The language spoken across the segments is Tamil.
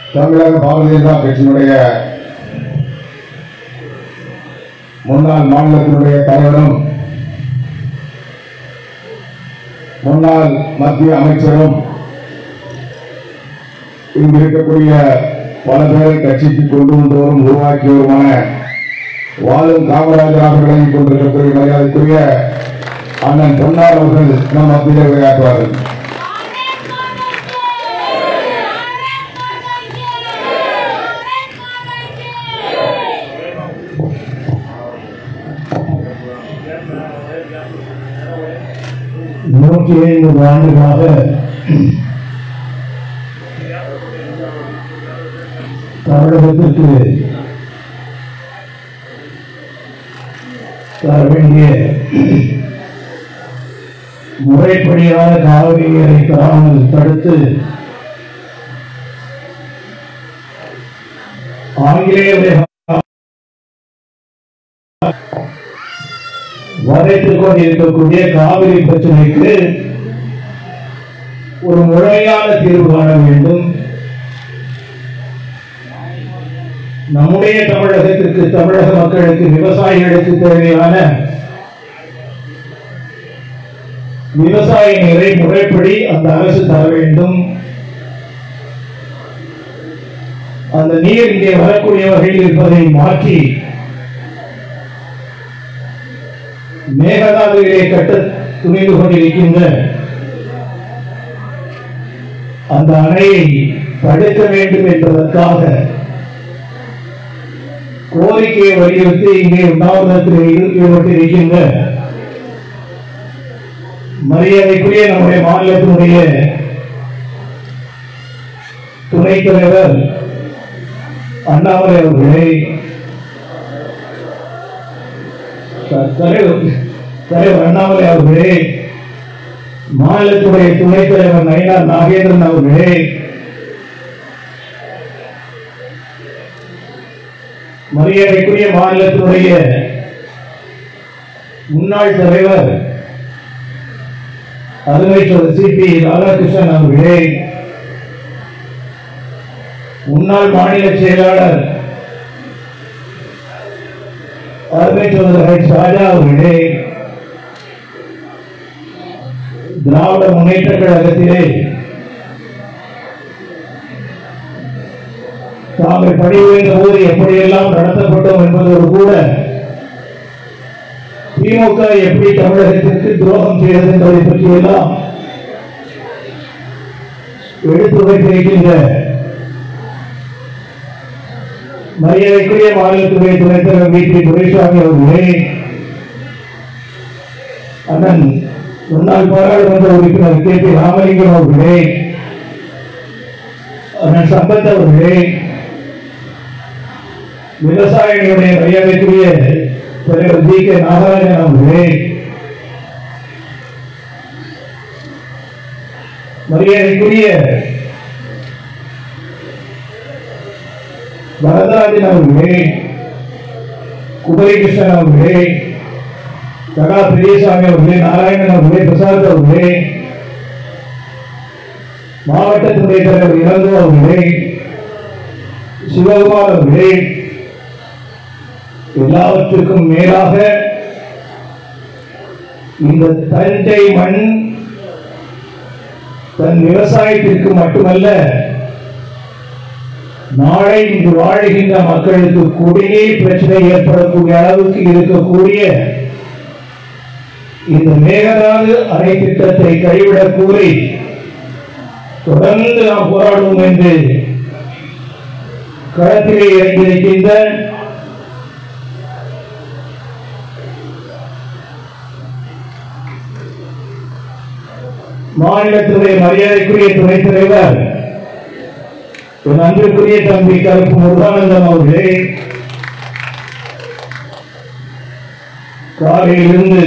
தமிழக பாரதிய ஜனதா கட்சியினுடைய முன்னாள் மாநிலத்தினுடைய தலைவரும் முன்னாள் மத்திய அமைச்சரும் இங்கு இருக்கக்கூடிய பல பேரை கட்சிக்கு கொண்டு வந்தவரும் உருவாக்கியவருமான வாழும் காமராஜராக விளங்கிக் கொண்டிருக்கக்கூடிய மரியாதைக்குரிய அண்ணன் பொன்னார் அவர்கள் நம் மத்தியிலே உரையாற்றுவார்கள் நூற்றி ஐம்பது ஆண்டுகளாக தமிழகத்திற்கு தர வேண்டிய முறைப்படியான காவிரியை தராமல் தடுத்து ஆங்கிலேயரை வதைத்துக் கொண்டிருக்கக்கூடிய காவிரி பிரச்சனைக்கு ஒரு முறையான தீர்வு காண வேண்டும் நம்முடைய தமிழகத்திற்கு தமிழக மக்களுக்கு விவசாயிகளுக்கு தேவையான விவசாய நீரை முறைப்படி அந்த அரசு தர வேண்டும் அந்த நீர் இங்கே வரக்கூடிய வகையில் இருப்பதை மாற்றி மேகதாதுவிலே கட்ட துணிந்து கொண்டிருக்கின்ற அந்த அணையை தடுக்க வேண்டும் என்பதற்காக கோரிக்கையை வலியுறுத்தி இங்கே உண்ணாவிரதத்தில் ஈடுபட்டிருக்கின்ற மரியாதைக்குரிய நம்முடைய மாநிலத்தினுடைய துணைத் தலைவர் அண்ணாமலை அவர்களை தலைவர் தலைவர் அண்ணாமலை அவர்களே மாநிலத்துடைய துணைத் தலைவர் நயினார் நாகேந்திரன் அவர்களே மரியாதைக்குரிய மாநிலத்தினுடைய முன்னாள் தலைவர் அருமை சி பி ராதாகிருஷ்ணன் அவர்களே முன்னாள் மாநில செயலாளர் அருமை சோதரர் ஷாஜா அவர்களே திராவிட முன்னேற்ற கழகத்திலே தாங்கள் பணிபுரிந்த போது எப்படியெல்லாம் நடத்தப்பட்டோம் என்பதோடு கூட திமுக எப்படி தமிழகத்திற்கு துரோகம் செய்தது என்பதை பற்றியெல்லாம் எடுத்து வைத்திருக்கின்ற மரியாதைக்குரிய மாநிலத்துறை துணைத் தலைவர் வி பி துரைசாமி அவர்களே அண்ணன் முன்னாள் பாராளுமன்ற உறுப்பினர் கே பி ராமலிங்கம் அவர்களே அண்ணன் சம்பத் அவர்களே விவசாயிகளுடைய மரியாதைக்குரிய தலைவர் ஜி கே நாகராஜன் அவர்களே மரியாதைக்குரிய வரதராஜன் அவர்களே குமரிகிருஷ்ணன் அவர்களே கடா பெரியசாமி அவர்களே நாராயணன் அவர்களே பிரசாத் அவர்களே மாவட்ட துணைத் தலைவர் இளங்கோ அவர்களே சிவகுமார் அவர்களே எல்லாவற்றுக்கும் மேலாக இந்த தஞ்சை மண் தன் விவசாயத்திற்கு மட்டுமல்ல நாளை இங்கு வாழுகின்ற மக்களுக்கு குடிநீர் பிரச்சனை ஏற்படக்கூடிய அளவுக்கு இருக்கக்கூடிய இந்த மேகதாது அணை திட்டத்தை கைவிடக் கூறி தொடர்ந்து நாம் போராடுவோம் என்று களத்திலே இறங்கியிருக்கின்ற மாநிலத்துடைய மரியாதைக்குரிய துணைத் தலைவர் என் அன்பிற்குரிய தம்பி கருப்பு முருகானந்தம் அவர்களே காலையிலிருந்து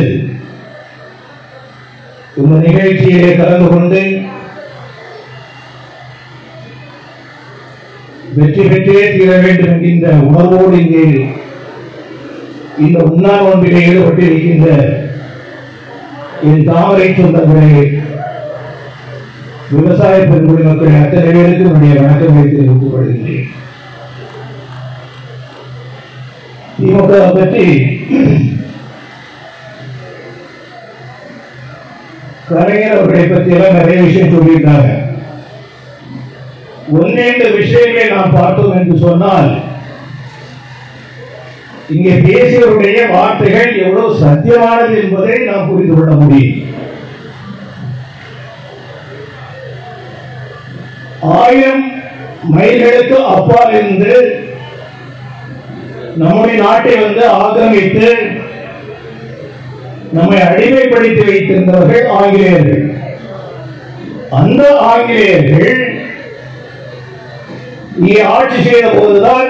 இந்த நிகழ்ச்சியிலே கலந்து கொண்டு வெற்றி பெற்றே தீர வேண்டும் என்கின்ற உணர்வோடு இங்கே இந்த உண்ணார் ஒன்றிலே ஈடுபட்டிருக்கின்ற என் தாமரை சொந்தங்களே விவசாய பெருங்குடி மக்கள் அத்தனை பேருக்கு என்னுடைய வணக்கங்களை தெரிவித்துக் கொள்கின்றேன் திமுக பற்றி கலைஞர் அவர்களை பற்றி எல்லாம் நிறைய விஷயம் சொல்லியிருக்காங்க ஒன்னேண்டு விஷயங்களை நாம் பார்த்தோம் என்று சொன்னால் இங்கே பேசியவருடைய வார்த்தைகள் எவ்வளவு சத்தியமானது என்பதை நாம் புரிந்து கொள்ள முடியும் ஆயிரம் மைல்களுக்கு அப்பால் இருந்து நம்முடைய நாட்டை வந்து ஆக்கிரமித்து நம்மை அடிமைப்படுத்தி வைத்திருந்தவர்கள் ஆங்கிலேயர்கள் அந்த ஆங்கிலேயர்கள் இங்கே ஆட்சி செய்த போதுதான்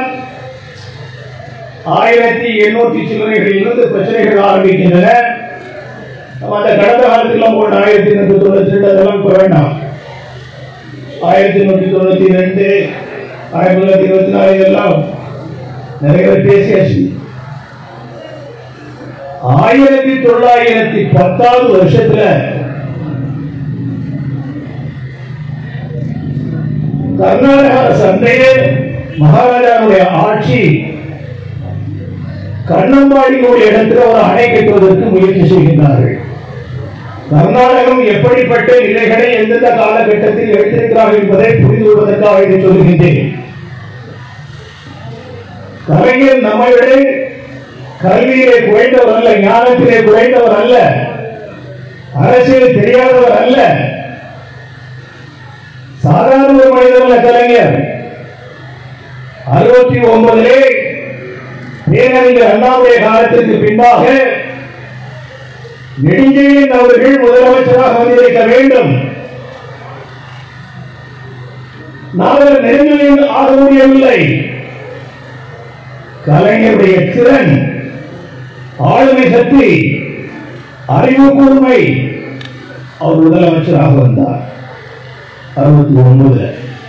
ஆயிரத்தி எண்ணூற்றி சில்லறைகளிலிருந்து பிரச்சனைகள் ஆரம்பிக்கின்றன நம்ம அந்த கடந்த காலத்துக்குலாம் போன ஆயிரத்தி எண்ணூற்றி தொண்ணூத்தி ரெண்டு அதெல்லாம் இப்ப வேண்டாம் ஆயிரத்தி எண்ணூற்றி தொண்ணூத்தி ரெண்டு ஆயிரத்தி தொள்ளாயிரத்தி இருபத்தி நாலு இதெல்லாம் நிறைய பேர் பேசியாச்சு ஆயிரத்தி தொள்ளாயிரத்தி பத்தாவது வருஷத்துல கர்நாடக சந்தையே மகாராஜாவுடைய ஆட்சி கண்ணம்பாடியுடைய இடத்துல ஒரு அணை கட்டுவதற்கு முயற்சி செய்கின்றார்கள் கர்நாடகம் எப்படிப்பட்ட நிலைகளை எந்தெந்த காலகட்டத்தில் எடுத்திருக்கிறார்கள் என்பதை புரிந்து கொள்வதற்காக இதை சொல்லுகின்றேன் கலைஞர் நம்மை விட கல்வியிலே குறைந்தவர் அல்ல ஞானத்திலே குறைந்தவர் அல்ல அரசியல் தெரியாதவர் அல்ல சாதாரண ஒரு மனிதர் அல்ல கலைஞர் அறுபத்தி ஒன்பதிலே பேரறிஞர் அண்ணாவுடைய காலத்திற்கு பின்பாக நெடுஞ்செழியன் அவர்கள் முதலமைச்சராக வந்திருக்க வேண்டும் நாங்கள் நெடுஞ்செழியன் ஆக முடியவில்லை கலைஞருடைய திறன் ஆளுமை சக்தி அறிவு கூர்மை அவர் முதலமைச்சராக வந்தார் அறுபத்தி ஒன்பதுல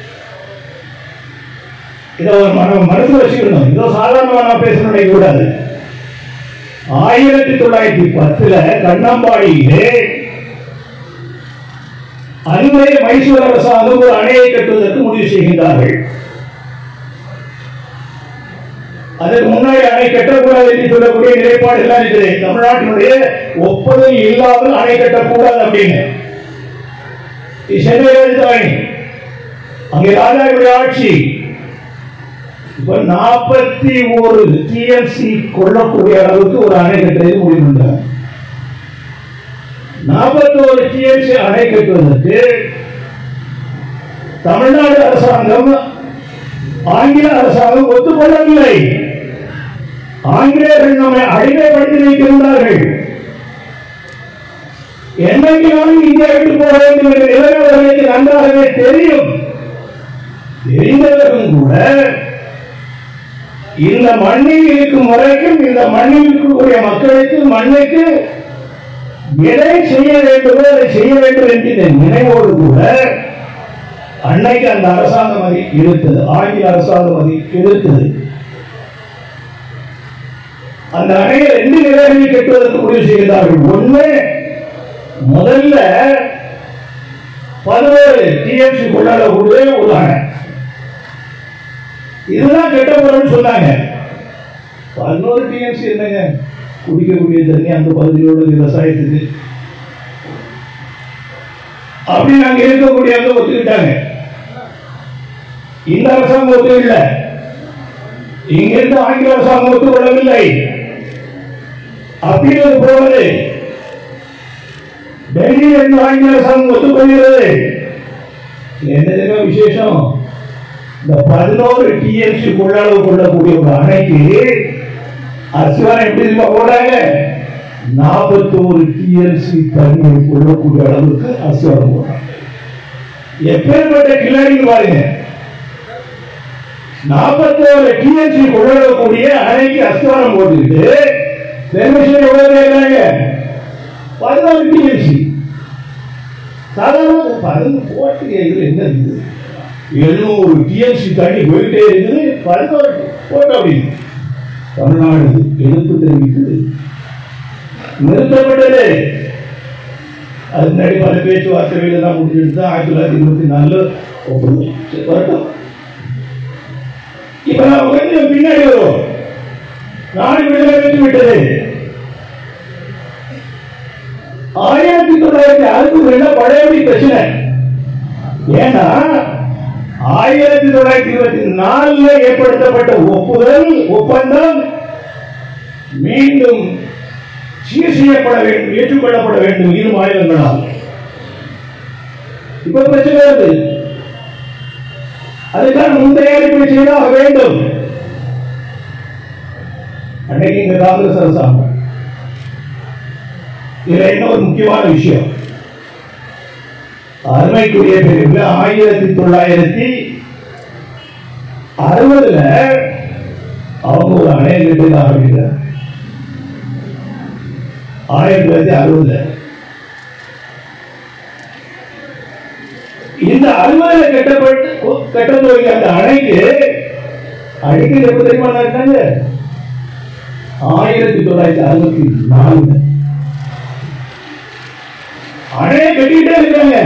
இதை ஒரு மன மனசு வச்சுக்கணும் இதோ சாதாரணமா நான் பேசணும் கூடாது ஆயிரத்தி தொள்ளாயிரத்தி பத்துல கண்ணம்பாடியிலே அன்றைய மைசூர் அரசாங்கம் ஒரு அணையை கட்டுவதற்கு முடிவு செய்கின்றார்கள் அதற்கு முன்னாடி அணை கட்டக்கூடாது என்று சொல்லக்கூடிய நிலைப்பாடு எல்லாம் இருக்குது தமிழ்நாட்டினுடைய ஒப்புதல் இல்லாமல் அணை கட்டக்கூடாது அப்படின்னு இது சென்னை ராஜதானி அங்கே ராஜாவுடைய ஆட்சி இப்ப நாற்பத்தி ஒரு டிஎம்சி கொள்ளக்கூடிய அளவுக்கு ஒரு அணை கட்டுறது முடிவு பண்றாங்க நாற்பத்தி ஒரு டிஎம்சி அணை கட்டுவதற்கு தமிழ்நாடு அரசாங்கம் ஆங்கில அரசாங்கம் ஒத்துக்கொள்ளவில்லை ஆங்கிலேயர்கள் நம்மை அடிமைப்படுத்தி வைத்திருந்தார்கள் என்னைக்காலும் இந்தியா விட்டு போக வேண்டும் என்ற நிலைமைகளுக்கு நன்றாகவே தெரியும் தெரிந்தவரும் கூட இந்த மண்ணில் இருக்கும் வரைக்கும் இந்த மண்ணில் இருக்கக்கூடிய மக்களுக்கு மண்ணுக்கு எதை செய்ய வேண்டுமோ அதை செய்ய வேண்டும் என்கிற நினைவோடு கூட அன்னைக்கு அந்த அரசாங்கம் அதை எடுத்தது ஆங்கில அரசாங்கம் அதை எடுத்தது அந்த அணையை ரெண்டு நிலைகளில் கட்டுவதற்கு முடிவு செய்கிறார்கள் ஒண்ணு முதல்ல பதினோரு டிஎம்சி கொண்டாடக்கூடிய ஒரு அணை இதுதான் கட்டப்படும் சொன்னாங்க பதினோரு டிஎம்சி என்னங்க குடிக்கக்கூடிய தண்ணி அந்த பகுதியோட விவசாயத்துக்கு அப்படி நாங்க இருக்கக்கூடிய அங்க ஒத்துக்கிட்டாங்க இந்த அரசாங்கம் ஒத்துக்கல இங்கிருந்து ஆங்கில அரசாங்கம் ஒத்துக்கொள்ளவில்லை அப்படின்னு போவது டெல்லியில் இருந்து ஆங்கில அரசாங்கம் ஒத்துக்கொள்கிறது என்னதுங்க விசேஷம் இந்த பதினோரு டிஎம்சி கொள்ளளவு கொள்ளக்கூடிய ஒரு அணைக்கு அசுவாரம் எப்படி தெரியுமா போடுறாங்க நாற்பத்தோரு டிஎம்சி தண்ணீர் கொள்ளக்கூடிய அளவுக்கு அசுவாரம் போடுறாங்க எப்பேற்பட்ட கிளாடி பாருங்க நாற்பத்தோரு டிஎம்சி கொள்ளக்கூடிய அணைக்கு அஸ்திவாரம் போட்டுக்கிட்டு பெர்மிஷன் எவ்வளவு கேட்கறாங்க பதினோரு டிஎம்சி சாதாரண பதினொன்று போட்டு இதுல என்ன இருக்குது எழுநூறு டிஎம்சி தண்ணி போயிட்டே இருக்குது பதினோரு போட்டு அப்படின்னு தமிழ்நாடு எதிர்ப்பு தெரிவித்தது நிறுத்தப்பட்டது அது முன்னாடி பல பேச்சுவார்த்தைகள் எல்லாம் முடிஞ்சிட்டு தான் ஆயிரத்தி தொள்ளாயிரத்தி இருபத்தி நாலுல ஒப்பந்தம் சரி, வரட்டும் இப்ப நான் கொஞ்சம் பின்னாடி வருவோம் நாடு விடுதலை பெற்று விட்டது ஆயிரத்தி தொள்ளாயிரத்தி அறுபது ரெண்டு பழையபடி பிரச்சனை ஏன்னா ஆயிரத்தி தொள்ளாயிரத்தி இருபத்தி நாலுல ஏற்படுத்தப்பட்ட ஒப்புதல் ஒப்பந்தம் மீண்டும் சீர் செய்யப்பட வேண்டும் ஏற்றுக்கொள்ளப்பட வேண்டும் இரு மாநிலங்களால் இப்ப பிரச்சனை வருது அதுக்கான முன்தயாரிப்பு செய்தாக வேண்டும் அன்னைக்கு இந்த காங்கிரஸ் அரசாங்கம் இதுல இன்னொரு முக்கியமான விஷயம் அருமைக்குரிய பிரிவு ஆயிரத்தி தொள்ளாயிரத்தி அறுபதுல அவங்க ஒரு அணைய கட்டி ஆரம்பிக்கிறார் ஆயிரத்தி தொள்ளாயிரத்தி அறுபதுல இந்த அறுபதுல கட்டப்பட்டு கட்ட துவங்கிய அந்த அணைக்கு அடிக்கடி எப்ப தெரியுமா இருக்காங்க ஆயிரத்தி தொள்ளாயிரத்தி அறுபத்தி நாலு அணையை கட்டிக்கிட்டே இருக்காங்க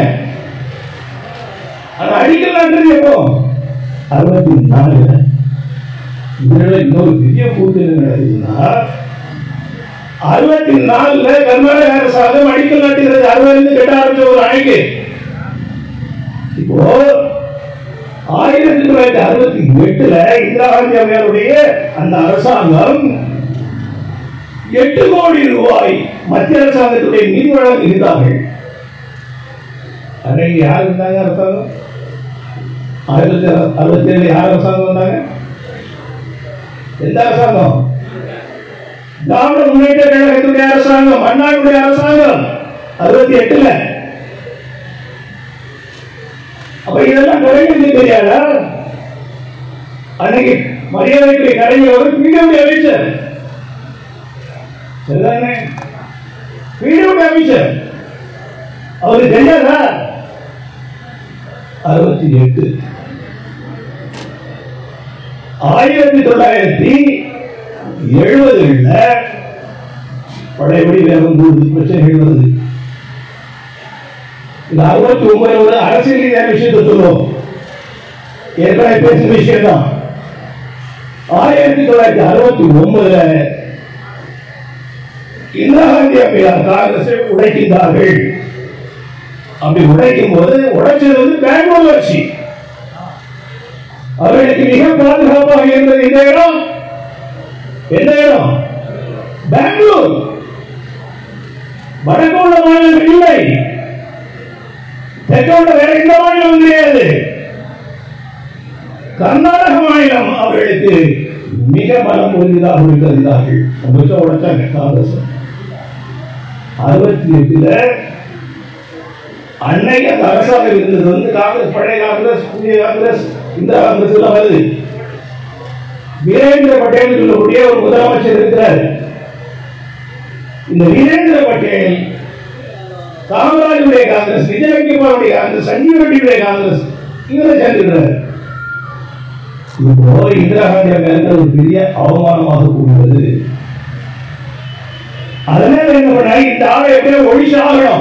ஆனா அடிக்கல் நாட்டுறது எப்போ அறுபத்தி நாலுல இதுல இன்னொரு பெரிய கூத்து என்ன நடக்குதுன்னா அறுபத்தி நாலுல கர்நாடக அரசாங்கம் அடிக்கல் நாட்டுகிறது அறுபதுல இருந்து கட்ட ஆரம்பிச்ச ஒரு அணைக்கு இப்போ ஆயிரத்தி தொள்ளாயிரத்தி அறுபத்தி எட்டுல இந்திரா காந்தி அம்மையாருடைய அந்த அரசாங்கம் எட்டு கோடி ரூபாய் மத்திய அரசாங்கத்துடைய நிதி வழங்குகிறார்கள் அன்னைக்கு யார் இருந்தாங்க அரசாங்கம் ஆயிரத்தி தொள்ளாயிரத்தி அறுபத்தி ஏழு யார் அரசாங்கம் வந்தாங்க எந்த அரசாங்கம் திராவிட முன்னேற்ற கழகத்துடைய அரசாங்கம் அண்ணாவுடைய அரசாங்கம் அறுபத்தி எட்டுல அப்ப இதெல்லாம் கலைஞருக்கு தெரியாதா அன்னைக்கு மரியாதைக்குரிய கலைஞர் அவர் பிடிவுடைய அமைச்சர் சரிதானே பிடிவுடைய அமைச்சர் அவருக்கு தெரியாதா அறுபத்தி எட்டு ஆயிரத்தி தொள்ளாயிரத்தி எழுபதுல பழையபடி வேகம் கூடுது பிரச்சனைகள் வருது இந்த அறுபத்தி ஒன்பதோட அரசியல் ரீதியான விஷயத்தை சொல்லுவோம் ஏற்கனவே பேசின விஷயம் தான் ஆயிரத்தி தொள்ளாயிரத்தி அறுபத்தி ஒன்பதுல இந்திரா காந்தி அம்மையார் காங்கிரஸை உடைக்கின்றார்கள் அப்படி உடைக்கும் போது உடைச்சது வந்து பெங்களூர் ஆட்சி அவர்களுக்கு மிக பாதுகாப்பாக இருந்தது இந்த இடம் எந்த இடம் பெங்களூர் வடக்கு உள்ள மாநிலம் இல்லை தெற்கோட்ட வேற எந்த மாநிலம் கிடையாது கர்நாடக மாநிலம் அவர்களுக்கு மிக பலம் பொருந்ததாக இருக்கிறார்கள் ரொம்ப உடைச்சாங்க காங்கிரஸ் அறுபத்தி எட்டுல அன்னைக்கு அந்த அரசாங்கம் இருந்தது வந்து காங்கிரஸ் பழைய காங்கிரஸ் புதிய காங்கிரஸ் இந்த காங்கிரஸ் எல்லாம் வருது வீரேந்திர பட்டேல் சொல்லக்கூடிய ஒரு முதலமைச்சர் இருக்கிறார் இந்த வீரேந்திர பட்டேல் காமராஜுடைய காங்கிரஸ் விஜயகுமாருடைய காங்கிரஸ் சஞ்சீவ் ரெட்டியுடைய காங்கிரஸ் இவரை சேர்ந்துக்கிறார் இப்போ இந்திரா காந்தி அம்மையாருக்கு ஒரு பெரிய அவமானமாக கூடுவது அதனால என்ன பண்ண இந்த ஆளை எப்படியோ ஒழிச்சு ஆகணும்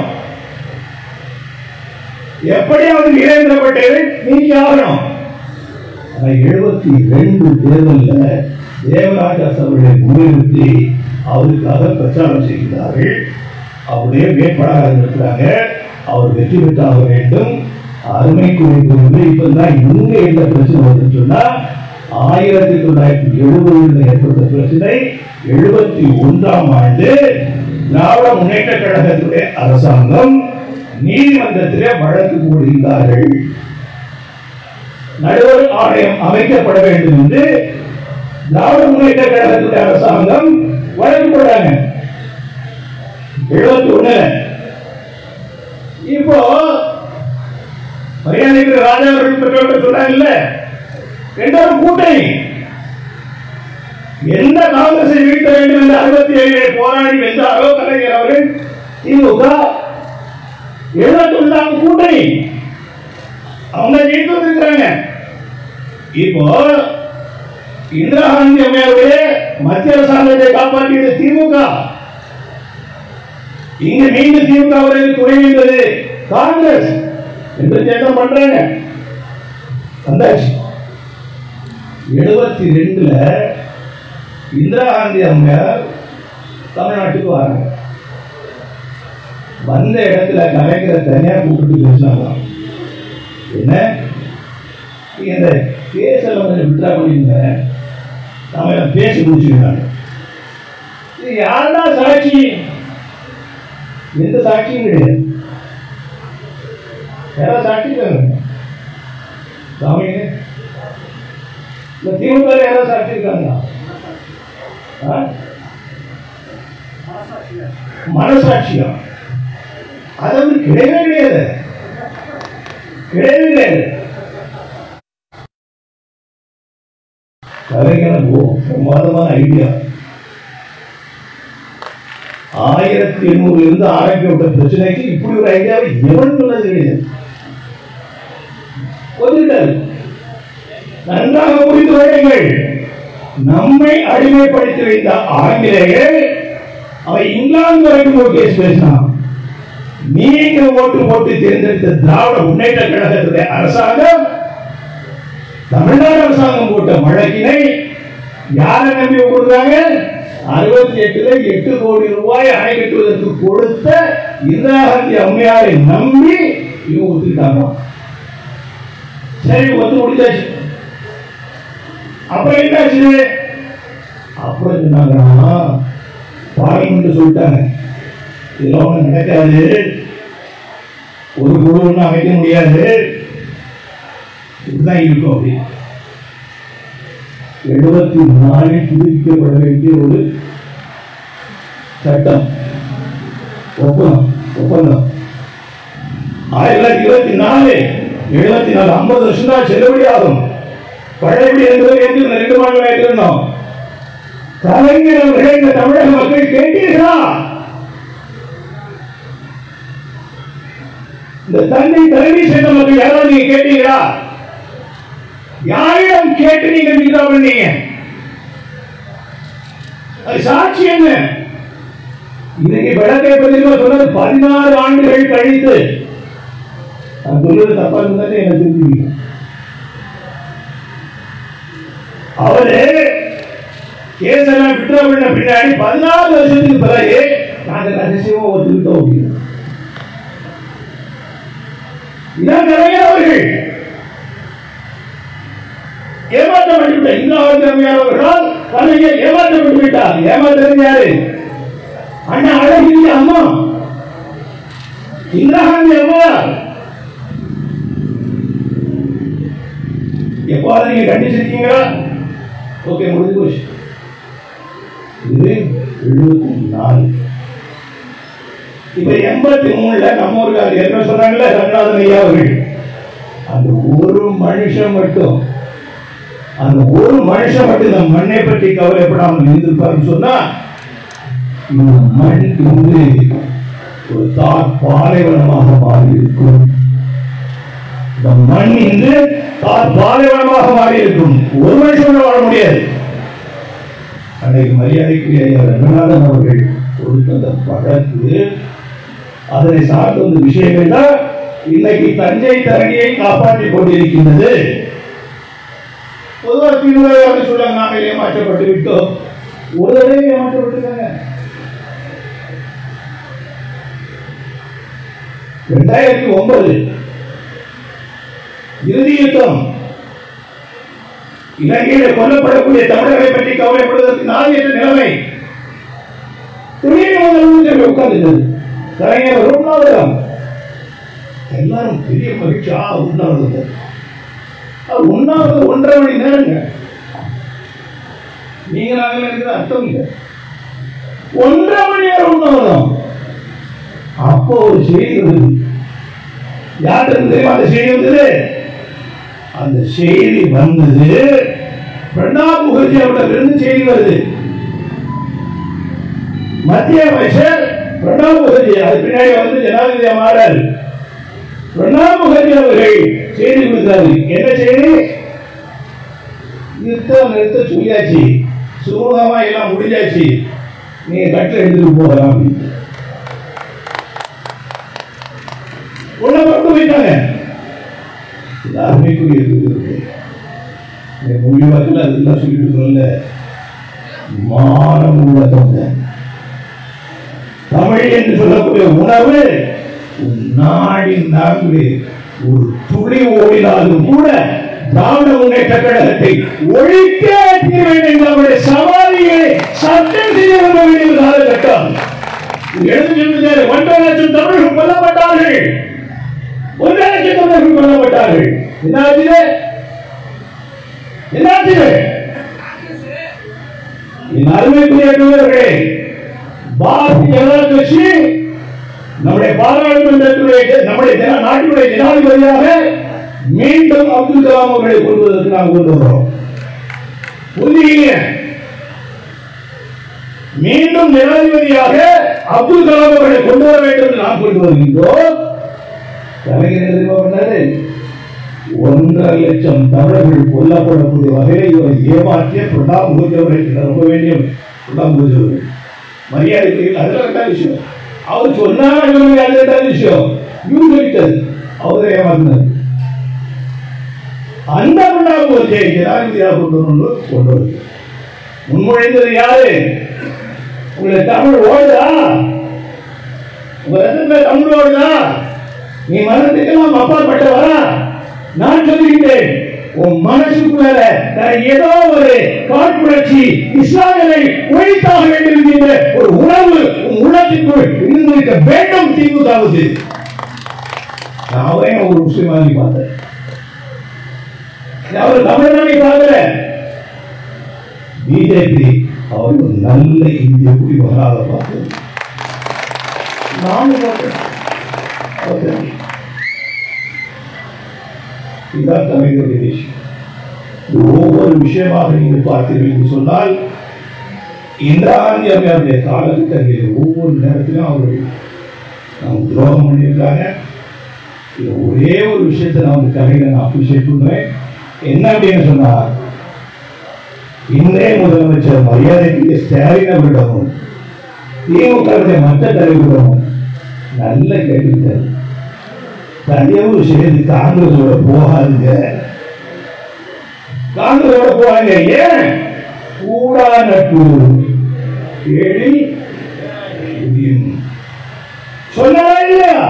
எப்படியாவது வீரேந்திர பட்டேலை நீக்கி ஆகணும் ஆனா எழுபத்தி ரெண்டு தேர்தல்ல தேவராஜாஸ் அவர்களை முன்னிறுத்தி அவருக்காக பிரச்சாரம் செய்கிறார்கள் அவருடைய வேட்பாளராக இருக்கிறாங்க அவர் வெற்றி பெற்றாக வேண்டும் அருமை குறிப்பு இப்பதான் இங்க என்ன பிரச்சனை வருதுன்னு சொன்னா ஆயிரத்தி தொள்ளாயிரத்தி எழுபதுல ஏற்பட்ட பிரச்சனை எழுபத்தி ஒன்றாம் ஆண்டு திராவிட முன்னேற்ற கழகத்துடைய அரசாங்கம் நீதிமன்றத்திலே வழக்கு போடுகிறார்கள் நடுவர் ஆணையம் அமைக்கப்பட வேண்டும் என்று திராவிட முன்னேற்ற கழகத்துடைய அரசாங்கம் வழக்கு போட்டாங்க எழுபத்தி ஒண்ணு இப்போ மரியாதைக்கு ராஜா அவர்கள் பெற்றோர்கள் சொன்னாங்கல்ல ரெண்டாவது கூட்டணி எந்த காங்கிரஸை வீழ்த்த வேண்டும் என்று அறுபத்தி ஏழு போராடி வென்றாரோ கலைஞர் அவர்கள் திமுக எழுபத்தி ஒன்றாம் கூட்டணி அவங்க ஜெயித்து வந்திருக்கிறாங்க இப்போ இந்திரா காந்தி அம்மையாருடைய மத்திய அரசாங்கத்தை காப்பாற்றியது திமுக இங்க மீண்டும் திமுக வருவது துணை நின்றது காங்கிரஸ் என்று சேட்டம் பண்றாங்க வந்தாச்சு எழுபத்தி ரெண்டுல இந்திரா காந்தி அம்மையார் தமிழ்நாட்டுக்கு வராங்க வந்த இடத்துல கலைஞரை தனியா கூப்பிட்டு பேசினாங்க என்ன நீங்க இந்த கேஸ் எல்லாம் கொஞ்சம் விட்ரா பண்ணிருங்க நாம எல்லாம் பேசி முடிச்சுக்கிறாங்க இது யாருன்னா சாட்சி எந்த சாட்சியும் கிடையாது யாராவது சாட்சி இருக்காங்க சாமிங்க இந்த திமுக யாராவது சாட்சி இருக்காங்களா ஆ? மனசாட்சியா அது வந்து கிடையவே கிடையாது கிடையவே கிடையாது கலைஞர் ஓ பிரமாதமான ஐடியா ஆயிரத்தி எண்ணூறுல இருந்து ஆரம்பிக்கப்பட்ட பிரச்சனைக்கு இப்படி ஒரு ஐடியாவை எவன் சொன்னது கிடையாது ஒதுக்கிட்டாரு நன்றாக புரிந்து கொள்ளுங்கள் நம்மை அடிமைப்படுத்தி வைத்த ஆங்கிலேயர் அவன் இங்கிலாந்து வரைக்கும் ஒரு கேஸ் பேசினான் நீங்க ஓட்டு போட்டு தேர்ந்தெடுத்த திராவிட முன்னேற்ற கழகத்துடைய அரசாங்கம் தமிழ்நாடு அரசாங்கம் போட்ட வழக்கினை யாரை நம்பி கொடுத்தாங்க அறுபத்தி எட்டுல எட்டு கோடி ரூபாய் அணை கட்டுவதற்கு கொடுத்த இந்திரா காந்தி அம்மையாரை நம்பி இவங்க ஒத்துக்கிட்டாங்க சரி ஒத்து முடிச்சாச்சு அப்புறம் என்னாச்சு அப்புறம் சொன்னாங்கன்னா பார்லிமெண்ட் சொல்லிட்டாங்க இதெல்லாம் ஒண்ணு நடக்காது ஒரு குழு ஒன்றும் அமைக்க முடியாது இதுதான் இருக்கும் அப்படி எழுபத்தி நாலில் புதுப்பிக்கப்பட வேண்டிய ஒரு சட்டம் ஒப்பந்தம் ஒப்பந்தம் ஆயிரத்தி தொள்ளாயிரத்தி இருபத்தி நாலு எழுபத்தி நாலு ஐம்பது வருஷம் தான் செல்லுபடி ஆகும் பழையபடி என்பதை ஏற்று ரெண்டு மாதம் ஏற்றிருந்தோம் கலைஞர் அவர்களை இந்த தமிழக மக்கள் கேட்டீர்களா இந்த தந்தை தலைமை சேர்ந்த மக்கள் யாராவது நீங்க கேட்டீங்களா யாரிடம் கேட்டு நீங்க வித்ரா பண்ணீங்க அது சாட்சி என்ன இன்னைக்கு விளக்கை பதிவு சொன்னது பதினாறு ஆண்டுகள் கழித்து நான் சொல்றது தப்பா இருந்தாலே எனக்கு தெரிஞ்சுக்கீங்க அவரு கேஸ் எல்லாம் விட்ரா பண்ண பின்னாடி பதினாறு வருஷத்துக்கு பிறகு நாங்க ரகசியமா ஒத்துக்கிட்டோம் அப்படின்னு இதான் கலைஞர் அவர்கள் ஏமாற்றப்பட்டு விட்டார் இந்திரா காந்தி அம்மையார் அவர்களால் கலைஞர் ஏமாற்றப்பட்டு விட்டார் ஏமாற்றது யாரு அண்ணா அழகிரி அம்மா இந்திரா காந்தி அம்மையார் எப்போது நீங்க கண்டிச்சிருக்கீங்களா ஓகே முடிஞ்சு போச்சு இது எழுபத்தி நாலு இப்ப எண்பத்தி மூணுல நம்ம ஊருக்கு என்ன சொன்னாங்கல்ல ரங்கநாதன் ஐயா அவர்கள் அந்த ஒரு மனுஷன் மட்டும் அந்த ஒரு மனுஷன் மட்டும் இந்த மண்ணை பற்றி கவலைப்படாமல் இருந்திருப்பாருன்னு சொன்னா இந்த மண் இன்று ஒரு தார் பாலைவனமாக மாறி இருக்கும் இந்த மண் இன்று தார் பாலைவனமாக மாறி இருக்கும் ஒரு மனுஷன் வாழ முடியாது அன்றைக்கு மரியாதைக்குரிய ஐயா ரங்கநாதன் அவர்கள் கொடுத்த அந்த வழக்கு அதனை சார்ந்த இந்த விஷயங்கள் தான் இன்னைக்கு தஞ்சை தரணியை காப்பாற்றிக் கொண்டிருக்கின்றது பொதுவாக திருவிழாவை சொல்ல நாங்கள் ஏமாற்றப்பட்டு விட்டோம் ஒரு தடவை ஏமாற்றப்பட்டிருக்காங்க ரெண்டாயிரத்தி ஒன்பது இறுதி யுத்தம் இலங்கையில் கொல்லப்படக்கூடிய தமிழர்களை பற்றி கவலைப்படுவதற்கு நாதியற்ற நிலைமை திடீர்னு முதல் உட்கார்ந்தது கலைஞர் உண்ணாவிரதம் எல்லாரும் பெரிய மகிழ்ச்சி ஆ உண்ணாவிரதம் அது உண்ணாவிரதம் ஒன்றரை மணி நேரங்க நீங்க நாங்கள் இருக்கிற அர்த்தம் இல்லை ஒன்றரை மணி நேரம் உண்ணாவிரதம் அப்போ ஒரு செய்தி வருது யார்கிட்ட இருந்து தெரியுமா அந்த செய்தி வந்தது அந்த செய்தி வந்தது பிரணாப் முகர்ஜி அவரிடம் இருந்து செய்தி வருது மத்திய அமைச்சர் பிரணாப் முகர்ஜி அது பின்னாடி வந்து ஜனாதிபதி மாறாரு பிரணாப் முகர்ஜி அவர்கள் செய்தி கொடுத்தாரு என்ன செய்தி யுத்தம் நிறுத்த சொல்லியாச்சு சுமூகமா எல்லாம் முடிஞ்சாச்சு நீங்க கட்டில் எடுத்துட்டு போகலாம் அப்படின்னு. உள்ள கொண்டு போயிட்டாங்க இது அருமைக்குரிய இருக்கு இந்த மொழிவாக்கில் அதெல்லாம் சொல்லிட்டு இருக்கோம்ல மானம் உள்ள தொண்டை தமிழ் என்று சொல்லக்கூடிய உணவு உன் நாடின் நரம்பு ஒரு துளி ஓடினாலும் கூட திராவிட முன்னேற்ற கழகத்தை ஒழிக்க தீர்வேன் என்பவருடைய சவாலியை சட்டம் செய்ய வர வேண்டிய ஒரு காலகட்டம் எழுதி சொல்லுகிறார் ஒன்றரை லட்சம் தமிழர்கள் கொல்லப்பட்டார்கள் ஒன்றரை லட்சம் தமிழர்கள் கொல்லப்பட்டார்கள் என்னாச்சு என்னாச்சு என் அருமைக்குரிய தோழர்களே பாரதிய ஜனதா கட்சி நம்முடைய பாராளுமன்றத்துடைய நம்முடைய ஜன- நாட்டினுடைய ஜனாதிபதியாக மீண்டும் அப்துல் கலாம் அவர்களை கொள்வதற்கு நாம் கொண்டு வரோம் புரியுங்க மீண்டும் ஜனாதிபதியாக அப்துல் கலாம் அவர்களை கொண்டு வர வேண்டும் என்று நாம் கொண்டு வருகின்றோம் கலைஞர் என்ன தெரியுமா பண்ணாரு ஒன்றரை லட்சம் தமிழர்கள் கொல்லப்படக்கூடிய வகையில் இவரை ஏமாற்றிய பிரணாப் முகர்ஜி அவர்கள் ரொம்ப வேண்டிய பிரணாப் முகர்ஜி அவர்கள் மரியாதைக்குரிய அதெல்லாம் ரெண்டாவது விஷயம் அவர் சொன்னா இவங்க அது ரெண்டாவது விஷயம் இவங்க சொல்லிட்டது அவரை ஏமாத்தினார் அந்த பிரணாப் முகர்ஜியை ஜனாதிபதியாக கொண்டு வரணும் கொண்டு வருது முன்மொழிந்தது யாரு உங்களை தமிழ் ஓடுதா உங்க ரத்தத்துல தமிழ் ஓடுதா நீ மனத்துக்கெல்லாம் அப்பாற்பட்டவரா நான் சொல்லுகிறேன் உன் மனசுக்குள்ள நான் ஏதோ ஒரு காழ்ப்புணர்ச்சி இஸ்லாமியரை ஒழித்தாக வேண்டும் என்கின்ற ஒரு உணர்வு உன் உள்ளத்திற்குள் இருந்திருக்க வேண்டும் திமுகவுக்கு நான் அவரையும் ஒரு முஸ்லிமாக பார்த்தேன் நான் அவர் தமிழ்நாட்டை பார்க்கல பிஜேபி அவர் ஒரு நல்ல இந்திய குடிமகனாக பார்த்தது நானும் பார்த்தேன் அவர் தெரியும். இதுதான் கலைஞருடைய விஷயம் இது ஒவ்வொரு விஷயமாக நீங்கள் பார்த்தீர்கள் என்று சொன்னால் இந்திரா காந்தி அவர்களுடைய காலகட்டங்களில் ஒவ்வொரு நேரத்திலும் அவர்கள் நமக்கு துரோகம் பண்ணியிருக்காங்க இது ஒரே ஒரு விஷயத்தை நான் வந்து கலைஞர் நான் அப்ரிஷியேட் பண்றேன் என்ன அப்படின்னு சொன்னார் இன்றைய முதலமைச்சர் மரியாதைக்குரிய ஸ்டாலின் அவரிடமும் திமுக மற்ற தலைவரிடமும் நல்ல கேட்டுக்கிட்டார் தயவு செய்து காங்கிரஸோட போகாதுங்க காங்கிரஸோட போகாங்க ஏன் கூடா நட்பு கேள்வி புரியும். சொன்னாரா இல்லையா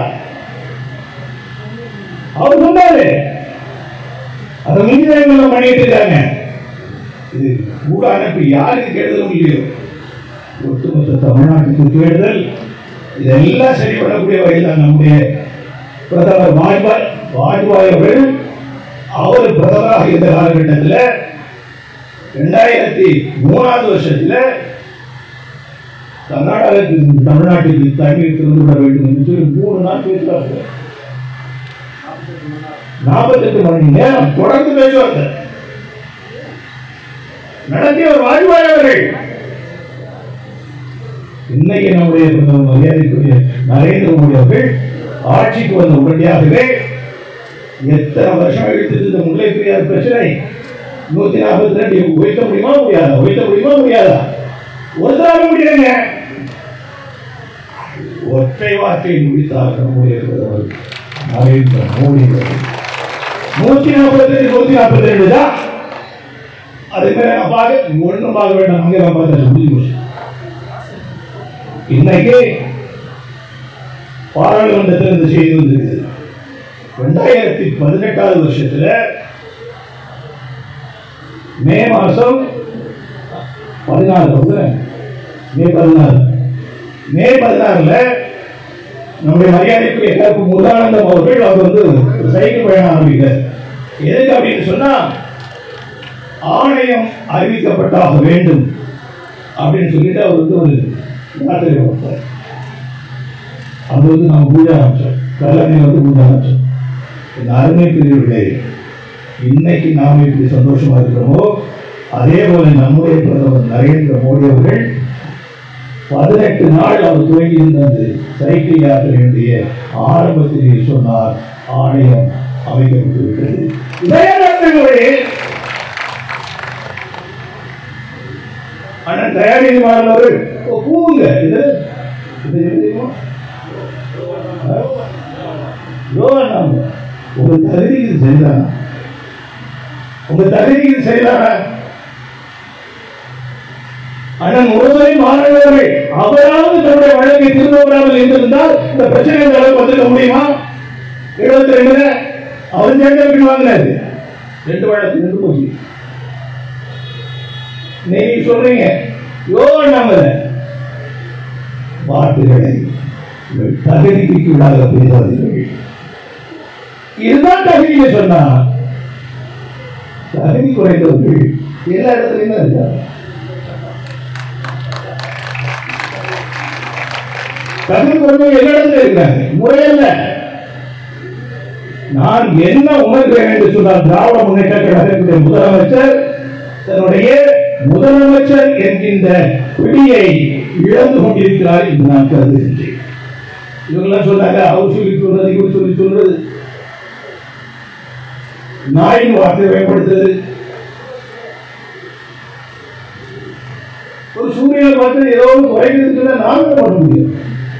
அவர் சொன்னாரு அதை மின்சாரங்கள் பண்ணிட்டு இருக்காங்க இது கூட அனுப்பி யாருக்கு கெடுதலும் இல்லையோ ஒட்டுமொத்த தமிழ்நாட்டுக்கு கெடுதல் இதெல்லாம் சரிபடக்கூடிய வகையில் தான் நம்முடைய பிரதமர் வாஜ்பாய் வாஜ்பாய் அவர்கள் அவர் பிரதமராக இருந்த காலகட்டத்தில் ரெண்டாயிரத்தி மூணாவது வருஷத்துல கர்நாடகத்துக்கு தமிழ்நாட்டுக்கு தண்ணீர் திறந்து விட வேண்டும் என்று சொல்லி மூணு நாள் பேசுவார்கள் நாற்பத்தெட்டு மணி நேரம் தொடர்ந்து பேச்சுவார்த்தை நடத்தியவர் வாஜ்பாய் அவர்கள் இன்னைக்கு நம்முடைய பிரதமர் மரியாதைக்குரிய நரேந்திர மோடி அவர்கள் ஆட்சிக்கு வந்த உடனடியாகவே எத்தனை வருஷம் எடுத்தது இந்த முல்லை பெரியார் பிரச்சனை நூத்தி நாற்பத்தி ரெண்டு உயர்த்த முடியுமா முடியாதா உயர்த்த முடியுமா முடியாதா ஒருத்தராக முடியலங்க ஒற்றை வார்த்தையை முடித்தார் நம்முடைய பிரதமர் நரேந்திர மோடி அவர்கள் நூத்தி நாற்பத்தி ரெண்டு நூத்தி நாற்பத்தி ரெண்டு தான் அதே மாதிரி நான் பார்க்க ஒன்றும் பார்க்க வேண்டாம் அங்கே நான் பார்த்தேன் முடிஞ்சு போச்சு இன்னைக்கு பாராளுமன்றத்தில் இந்த செய்தி வந்திருக்குது ரெண்டாயிரத்தி பதினெட்டாவது வருஷத்துல மே மாசம் பதினாறு வந்து மே பதினாறு மே பதினாறுல நம்முடைய மரியாதைக்குரிய கருப்பு முருகானந்தம் அவர்கள் அவர் வந்து ஒரு சைக்கிள் பயணம் ஆரம்பிக்கிறார் எதுக்கு அப்படின்னு சொன்னா ஆணையம் அறிவிக்கப்பட்டாக வேண்டும் அப்படின்னு சொல்லிட்டு அவர் வந்து ஒரு யாத்திரை வந்தார் அது வந்து நம்ம பூஜை ஆரம்பிச்சோம் கல்லணை வந்து பூஜை ஆரம்பிச்சோம் இந்த அருமை பிரிவுகளே இன்னைக்கு நாம் இப்படி சந்தோஷமா இருக்கிறோமோ அதே போல நம்முடைய பிரதமர் நரேந்திர மோடி அவர்கள் பதினெட்டு நாள் அவர் துவங்கி இருந்த அந்த சைக்கிள் யாத்திரையுடைய ஆரம்பத்திலே சொன்னார் ஆணையம் அமைக்கப்பட்டு விட்டது இதே நேரத்திலே அண்ணன் தயாநிதி மாறன் அவர்கள் "ஓ, பூவுங்க இது இது எது தெரியுமா? ஆ? யோகாண்டாம் உங்க தகுதிக்கு இது சரிதானா உங்க தகுதிக்கு இது சரிதானா அண்ணன் முரசொலி மாணவர்கள் அவராவது தன்னுடைய வழக்கை திரும்ப வராமல் இருந்திருந்தால் இந்த பிரச்சனை இந்த அளவுக்கு வந்துக்க முடியுமா எழுபத்தி ரெண்டுல அவர் தேர்ந்தெடுப்பு வாங்கினாரு ரெண்டு வழக்கு நின்று போச்சு நீங்க சொல்றீங்க யோகாண்டாமல வார்த்தைகளை உங்கள் தகுதிக்கு கீழாக பேசாதீர்கள் இதுதான் தகுதியை சொன்னா தகுதி குறைந்தவர்கள் எல்லா இடத்துலையும் தான் இருக்காங்க தகுதி குறைந்தவங்க எல்லா இடத்துல இருக்கிறாங்க முறையல்ல நான் என்ன உணர்கிறேன் என்று சொன்னால் திராவிட முன்னேற்ற கழகத்தினுடைய முதலமைச்சர் தன்னுடைய முதலமைச்சர் என்கின்ற பிடியை இழந்து கொண்டிருக்கிறார் என்று நான் கருதுகின்றேன் இவங்கெல்லாம் சொன்னாங்க அவர் சொல்லி சொல்றது இவர் சொல்லி சொல்றது நாயின் வார்த்தை பயன்படுத்துறது ஒரு சூரியனை பார்த்து ஏதோ ஒரு குறைகிறது சொன்னா நான் என்ன பண்ண முடியும்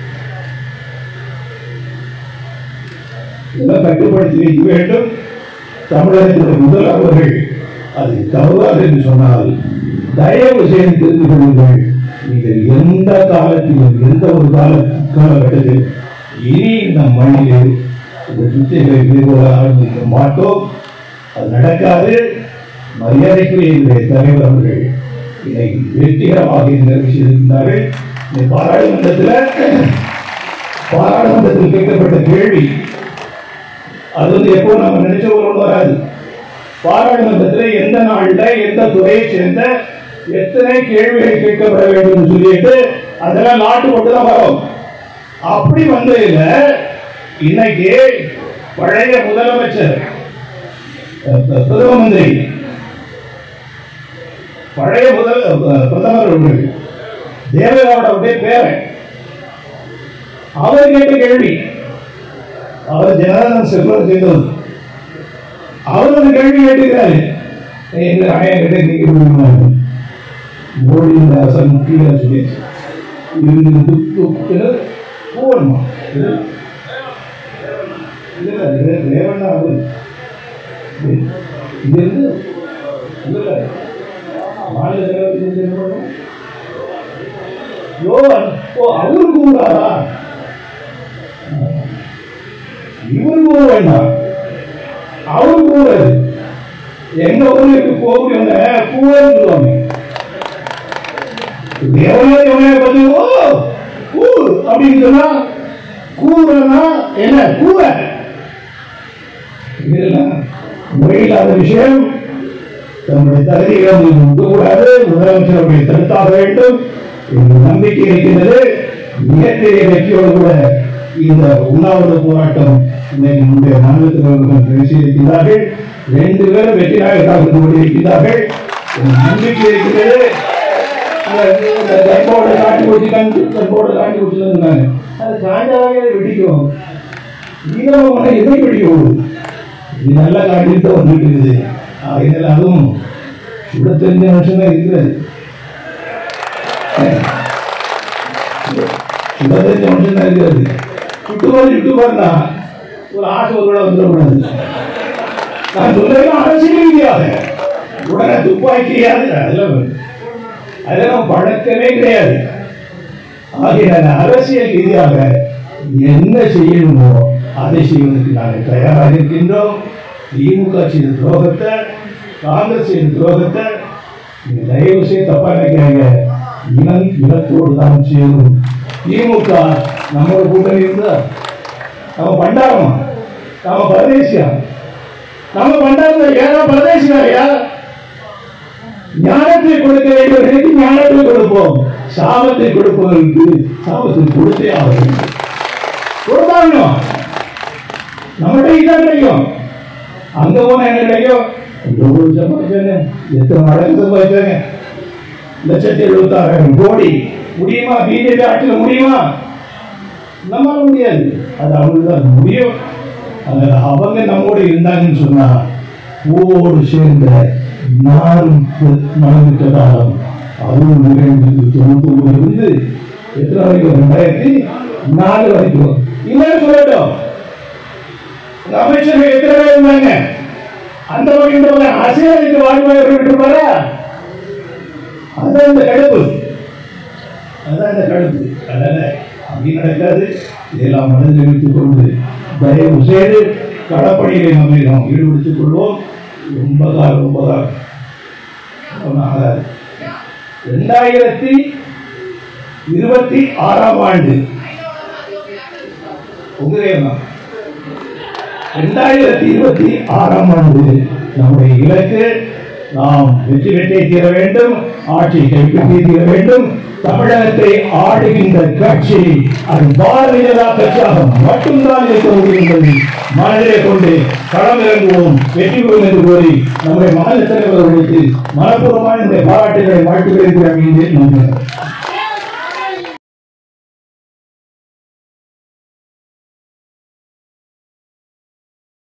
இதெல்லாம் கட்டுப்படுத்தி வைக்க வேண்டும் தமிழகத்தினுடைய முதல்வர்கள் அது தவறாது என்று சொன்னால் தயவு செய்து தெரிந்து கொள்ளுங்கள் நீங்கள் எந்த காலத்திலும் எந்த ஒரு கால காலகட்டத்தில் இனி இந்த மண்ணில் இந்த சுத்திகளை மேற்கொள்ள ஆரம்பிக்க மாட்டோம் அது நடக்காது மரியாதைக்குரிய என்னுடைய தலைவர் அவர்கள் இன்னைக்கு வெற்றிகரமாக இந்த விஷயத்திருக்கிறார்கள் இந்த பாராளுமன்றத்தில் பாராளுமன்றத்தில் கேட்கப்பட்ட கேள்வி அது வந்து எப்போ நம்ம நினைச்ச ஒரு ஒண்ணு வராது பாராளுமன்றத்தில் எந்த நாள்ல எந்த துறையை சேர்ந்த எத்தனை கேள்விகள் கேட்கப்பட வேண்டும் என்று சொல்லிட்டு அதெல்லாம் நாட்டு கொண்டு தான் வரும் அப்படி வந்ததுல இன்னைக்கு பழைய முதலமைச்சர் அஹ், பிரதம மந்திரி பழைய முதல் அஹ், பிரதமர் அவர்கள் தேவகவுடாவுடைய பேரன் அவர் கேட்ட கேள்வி அவர் ஜனார்தன் செல்வர் செய்தவர் அவர் அந்த கேள்வி கேட்டுக்கிறாரு எங்க ஆயா கிட்ட கேட்க முடியுமா மோடி இந்த அரசன் முக்கிய சொல்லி இருந்து துப்பு போகணுமா இல்ல இல்ல ரேவண்ணா அவர் இங்கிருந்து இல்ல மாநில தலைவர் என்ன பண்ணணும் யோகன் ஓ அவருக்கு கூடாதா இவரு போக வேண்டாம் அவரு கூடாது எங்க ஊருக்கு போகக்கூடியவங்க கூவன்னு சொல்லுவாங்க எவனையோ எவனையோ பத்தி ஓ கூ அப்படின்னு சொன்னா கூறனா என்ன கூற இதெல்லாம் முறையில்லாத விஷயம் தன்னுடைய தகுதிகளை கூடாது முதலமைச்சர் அவர்களை தடுத்தாக வேண்டும் என்று நம்பிக்கை இருக்கின்றது மிகப்பெரிய வெற்றியோடு கூட இந்த உண்ணாவிரத போராட்டம் இன்னைக்கு நம்முடைய மாநிலத்தில் பேசியிருக்கிறார்கள் ரெண்டு பேரும் வெற்றி நாயகராக இருந்து கொண்டிருக்கிறார்கள் ஒரு நம்பிக்கை இருக்கிறது தற்போட காட்டி வச்சு கண்டு தற்போட காட்டி வச்சு இருந்தாங்க அது காஞ்சாவே வெடிக்கும் ஈரமான எதை வெடிக்கும் இது நல்லா காட்டிட்டு வந்துட்டு இருக்குது அதனால அதுவும் சுட தெரிஞ்ச மனுஷன் தான் இருக்கிறது சுட தெரிஞ்ச மனுஷன் தான் இருக்கிறது சுட்டு போது சுட்டு பாருனா ஒரு ஆசை ஒரு வேளை வந்துடக்கூடாது நான் சொல்றது அரசியல் ரீதியாக உடனே துப்பாக்கியாது அதெல்லாம் அதெல்லாம் பழக்கமே கிடையாது ஆகிய அரசியல் ரீதியாக என்ன செய்யணுமோ அதை செய்வதற்கு நாங்கள் தயாராக இருக்கின்றோம் திமுக செய்த துரோகத்தை காங்கிரஸ் செய்த துரோகத்தை நீங்க தயவு செய்து தப்பா நினைக்கிறாங்க இனம் இனத்தோடு தான் சேரும் திமுக நம்மளோட கூட்டணி இருந்தா நம்ம பண்டாரமா நம்ம பரதேசியா நம்ம பண்டாரம் ஏதோ பரதேசியா ஞானத்தை கொடுக்க வேண்டியவர்களுக்கு ஞானத்தை கொடுப்போம் சாபத்தை கொடுப்பவர்களுக்கு சாபத்தை கொடுத்தே ஆக வேண்டும் கொடுத்தாகணும் நம்மகிட்ட இதான் கிடைக்கும் அங்க போனா என்ன கிடைக்கும் எவ்வளவு சம்பாதிச்சாங்க எத்தனை மடங்கு சம்பாதிச்சாங்க லட்சத்தி எழுபத்தாறாயிரம் கோடி முடியுமா பிஜேபி ஆட்சியில் முடியுமா நம்மால முடியாது அது அவங்களுக்கு தான் முடியும் அதனால அவங்க நம்மோடு இருந்தாங்கன்னு சொன்னா பூவோடு சேர்ந்த நாரும் மனதிட்ட காலம் அதுவும் நிகழ்ந்து தொண்ணூத்தி ஒன்பதுல இருந்து எத்தனை வரைக்கும் ரெண்டாயிரத்தி நாலு வரைக்கும் இல்லைன்னு சொல்லட்டும் இந்த அமைச்சர்கள் எத்தனை பேர் இருந்தாங்க அந்த வகை இந்த வகை அரசியலுக்கு வாஜ்பாய் அவர்கள் விட்டுருப்பாரா அதுதான் இந்த கடுப்பு அதுதான் இந்த கடுப்பு அதனால அப்படி நடக்காது இதெல்லாம் மனதில் வைத்துக் கொண்டு தயவு செய்து களப்பணியை நம்மை நாம் ஈடுபடுத்திக் கொள்வோம் ரொம்ப காலம் ரொம்ப காலம் ஒண்ணும் ஆகாது ரெண்டாயிரத்தி இருபத்தி ஆறாம் ஆண்டு உங்களே தான் ரெண்டாயிரத்தி இருபத்தி ஆறாம் ஆண்டு நம்முடைய இலக்கு நாம் வெற்றி பெற்றே தீர வேண்டும் ஆட்சி கைப்பற்றி தீர வேண்டும் தமிழகத்தை ஆடுகின்ற கட்சி அது பாரதிய ஜனதா கட்சியாக மட்டும்தான் இருக்க முடியும் என்பதை மனதிலே கொண்டு களம் இறங்குவோம் வெற்றி பெறும் என்று கூறி நம்முடைய மாநில தலைவர் அவர்களுக்கு மனப்பூர்வமான இந்த பாராட்டுகளை வாழ்த்துக்களை கூறி அமைந்தேன் நன்றி